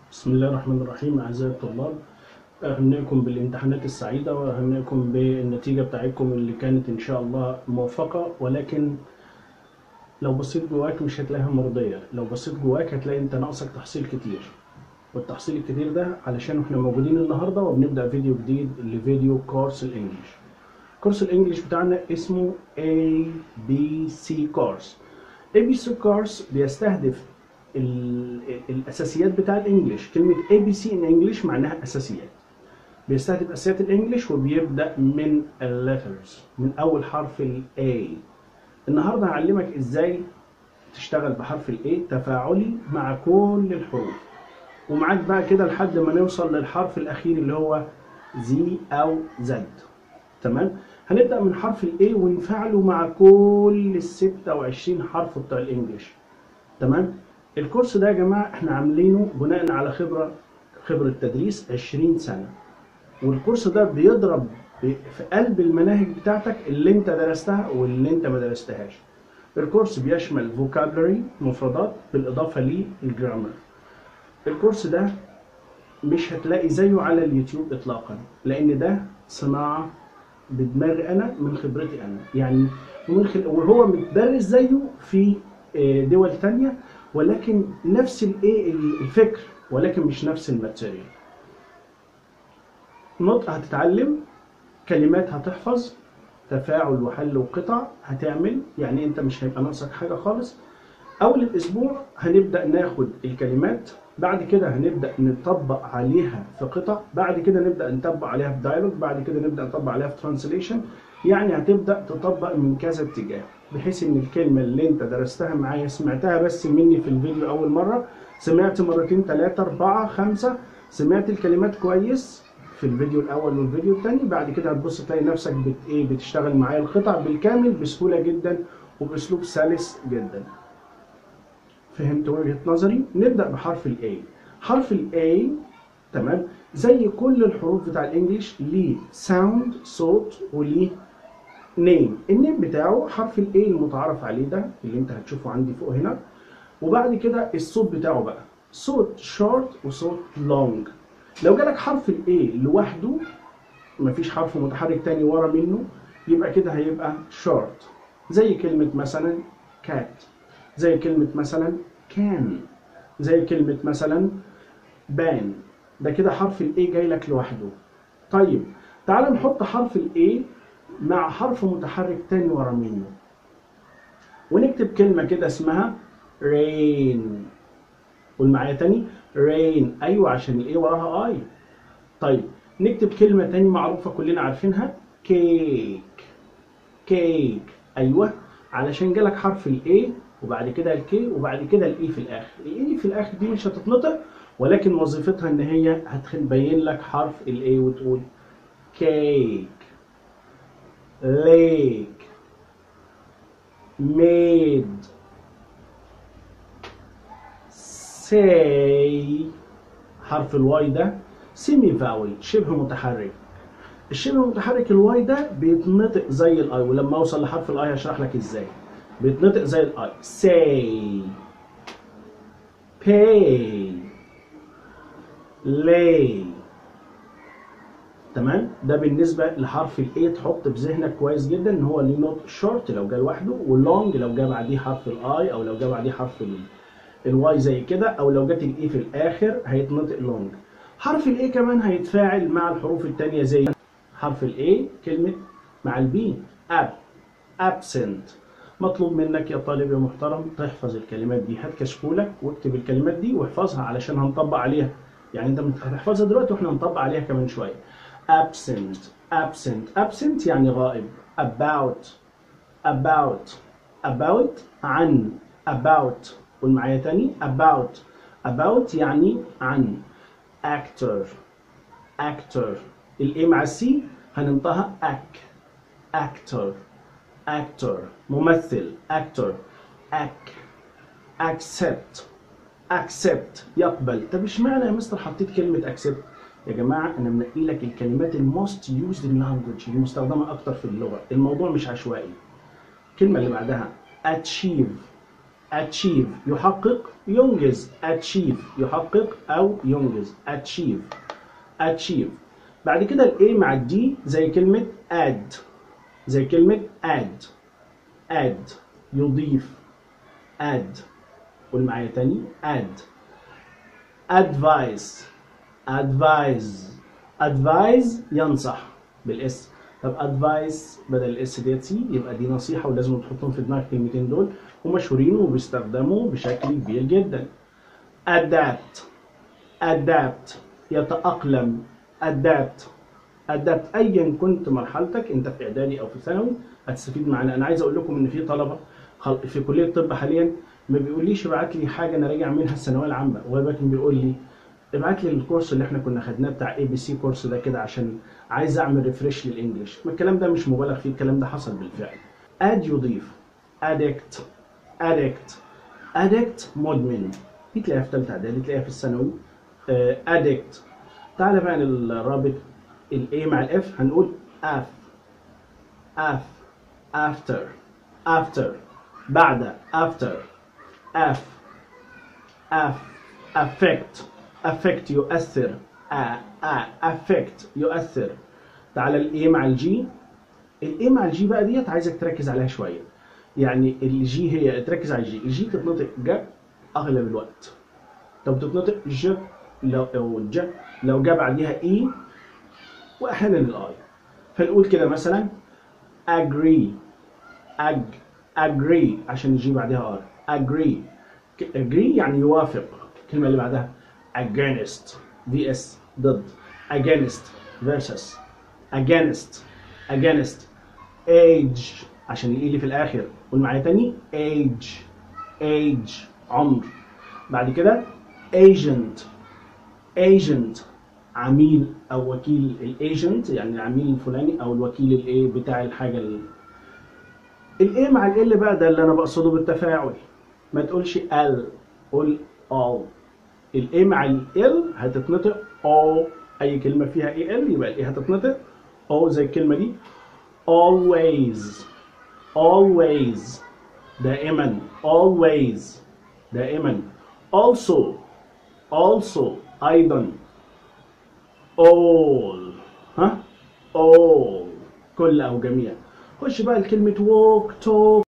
بسم الله الرحمن الرحيم أعزائي الطلاب أهنئكم بالامتحانات السعيدة وأهنئكم بالنتيجة بتاعتكم اللي كانت إن شاء الله موفقة ولكن لو بصيت جواك مش هتلاقيها مرضية لو بصيت جواك هتلاقي أنت ناقصك تحصيل كتير والتحصيل الكتير ده علشان احنا موجودين النهاردة وبنبدأ فيديو جديد لفيديو كورس الإنجليش كورس الإنجليش بتاعنا اسمه ABC كورس ABC كورس بيستهدف ال- الاساسيات بتاع الانجليش كلمه اي بي سي ان انجلش معناها اساسيات بيستهدف اساسيات الانجليش وبيبدا من الليترز من اول حرف الاي النهارده هعلمك ازاي تشتغل بحرف الاي تفاعلي مع كل الحروف ومعاك بقى كده لحد ما نوصل للحرف الاخير اللي هو زي او زد تمام هنبدا من حرف الاي ونفعله مع كل ال 26 حرف بتوع الانجليش تمام الكورس ده يا جماعه احنا عاملينه بناء على خبره خبره تدريس 20 سنه والكورس ده بيضرب ب- في قلب المناهج بتاعتك اللي انت درستها واللي انت ما درستهاش الكورس بيشمل فوكابلري مفردات بالاضافه للجرامر الكورس ده مش هتلاقي زيه على اليوتيوب اطلاقا لان ده صناعه بدماغي انا من خبرتي انا يعني ومن خل... وهو متدرس زيه في آه، دول تانية ولكن نفس الايه الفكر ولكن مش نفس الماتيريال نطق هتتعلم كلمات هتحفظ تفاعل وحل وقطع هتعمل يعني انت مش هيبقى ناقصك حاجه خالص اول الاسبوع هنبدا ناخد الكلمات بعد كده هنبدا نطبق عليها في قطع بعد كده نبدا نطبق عليها في دايلوج بعد كده نبدا نطبق عليها في ترانسليشن يعني هتبدا تطبق من كذا اتجاه بحيث ان الكلمه اللي انت درستها معايا سمعتها بس مني في الفيديو اول مره سمعت مرتين ثلاثه اربعه خمسه سمعت الكلمات كويس في الفيديو الاول والفيديو الثاني بعد كده هتبص تلاقي نفسك بت ايه بتشتغل معايا القطع بالكامل بسهوله جدا وباسلوب سلس جدا فهمت وجهة نظري نبدأ بحرف الاي حرف الاي تمام زي كل الحروف بتاع الانجليش ليه ساوند صوت وليه نيم النيم بتاعه حرف الاي المتعارف عليه ده اللي انت هتشوفه عندي فوق هنا وبعد كده الصوت بتاعه بقى صوت شورت وصوت لونج لو جالك حرف الاي لوحده مفيش حرف متحرك تاني ورا منه يبقى كده هيبقى شورت زي كلمة مثلا كات زي كلمة مثلا كان زي كلمة مثلا بان ده كده حرف الاي جاي لك لوحده طيب تعال نحط حرف الاي مع حرف متحرك تاني ورا منه ونكتب كلمة كده اسمها rain قول معايا تاني rain ايوه عشان الاي وراها اي طيب نكتب كلمة تاني معروفة كلنا عارفينها كيك كيك ايوه علشان جالك حرف الاي وبعد كده الكي وبعد كده الاي في الاخر الاي في الاخر دي مش هتتنطق ولكن وظيفتها ان هي هتبين لك حرف الاي وتقول كيك ليك ميد سي حرف الواي ده سيمي فاول شبه متحرك الشبه المتحرك الواي ده بيتنطق زي الاي ولما اوصل لحرف الاي هشرح لك ازاي بيتنطق زي الاي say pay lay تمام ده بالنسبه لحرف الاي تحط في ذهنك كويس جدا ان هو ليه نوت شورت لو جه لوحده واللونج لو جه بعديه حرف الاي او لو جه بعديه حرف الواي زي كده او لو جت الاي في الاخر هيتنطق لونج حرف الاي كمان هيتفاعل مع الحروف التانية زي حرف الاي كلمه مع البي اب absent مطلوب منك يا طالب يا محترم تحفظ الكلمات دي هات كشكولك واكتب الكلمات دي واحفظها علشان هنطبق عليها يعني انت هتحفظها دلوقتي واحنا هنطبق عليها كمان شويه absent absent absent يعني غائب about about about عن about قول معايا تاني about about يعني عن actor actor الايه مع السي هننطقها اك actor actor ممثل actor act accept accept يقبل طب اشمعنى يا مستر حطيت كلمة accept يا جماعة أنا منقي لك الكلمات الموست used in language اللي مستخدمة أكتر في اللغة الموضوع مش عشوائي الكلمة اللي بعدها achieve achieve يحقق ينجز achieve يحقق أو ينجز achieve achieve بعد كده ال A مع ال D زي كلمة add زي كلمة add add يضيف add قول معايا تاني add advise advise advise ينصح بالاس طب advice بدل الاس ديت سي يبقى دي نصيحه ولازم تحطهم في دماغك الكلمتين دول ومشهورين وبيستخدموا بشكل كبير جدا adapt adapt يتأقلم adapt adapt ايا كنت مرحلتك انت في اعدادي او في ثانوي هتستفيد معانا انا عايز اقول لكم ان في طلبه خل- في كليه الطب حاليا ما بيقوليش ابعت لي حاجه انا راجع منها الثانويه العامه ولكن بيقول لي ابعت لي الكورس اللي احنا كنا خدناه بتاع اي بي سي كورس ده كده عشان عايز اعمل ريفريش للانجليش ما الكلام ده مش مبالغ فيه الكلام ده حصل بالفعل اد يضيف addict addict addict مدمن دي تلاقيها في ثالثه اعدادي تلاقيها في الثانوي آه، addict تعالى بقى للرابط الاي مع الاف هنقول اف اف after after بعد after اف اف affect affect يؤثر آ آ affect يؤثر تعالى الاي مع الجي الاي مع الجي بقى ديت عايزك تركز عليها شويه يعني الجي هي تركز على الجي الجي تتنطق ج اغلب الوقت طب تتنطق ج لو لو ج لو جه بعديها اي واحيانا الاي فنقول كده مثلا agree ag agree عشان يجي بعدها ار agree ك- agree يعني يوافق الكلمه اللي بعدها against vs ضد against versus against against age عشان الاي اللي في الاخر قول معايا تاني age age عمر بعد كده agent agent عميل او وكيل الايجنت يعني العميل الفلاني او الوكيل الايه بتاع الحاجه ال- الايه مع ال بقى ده اللي انا بقصده بالتفاعل ما تقولش ال قول all الايه مع ال هتتنطق او اي كلمه فيها اي ال يبقى الايه هتتنطق او زي الكلمه دي always always دائما always دائما also also ايضا all ها all كل او جميع خش بقى لكلمه walk talk